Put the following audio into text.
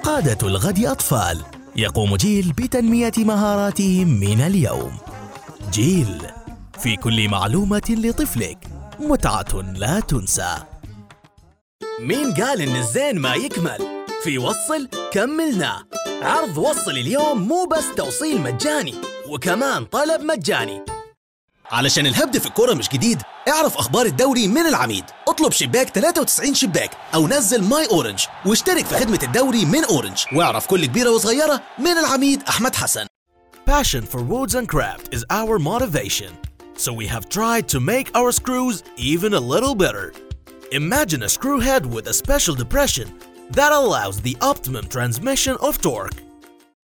قادة الغد أطفال يقوم جيل بتنمية مهاراتهم من اليوم جيل في كل معلومة لطفلك متعة لا تنسى مين قال إن الزين ما يكمل؟ في وصل كملنا عرض وصل اليوم مو بس توصيل مجاني وكمان طلب مجاني علشان الهبد في الكورة مش جديد اعرف اخبار الدوري من العميد اطلب شباك 93 شباك او نزل ماي اورنج واشترك في خدمة الدوري من اورنج واعرف كل كبيرة وصغيرة من العميد احمد حسن Passion for woods and craft is our motivation. So we have tried to make our screws even a little better. Imagine a screw head with a special depression that allows the optimum transmission of torque.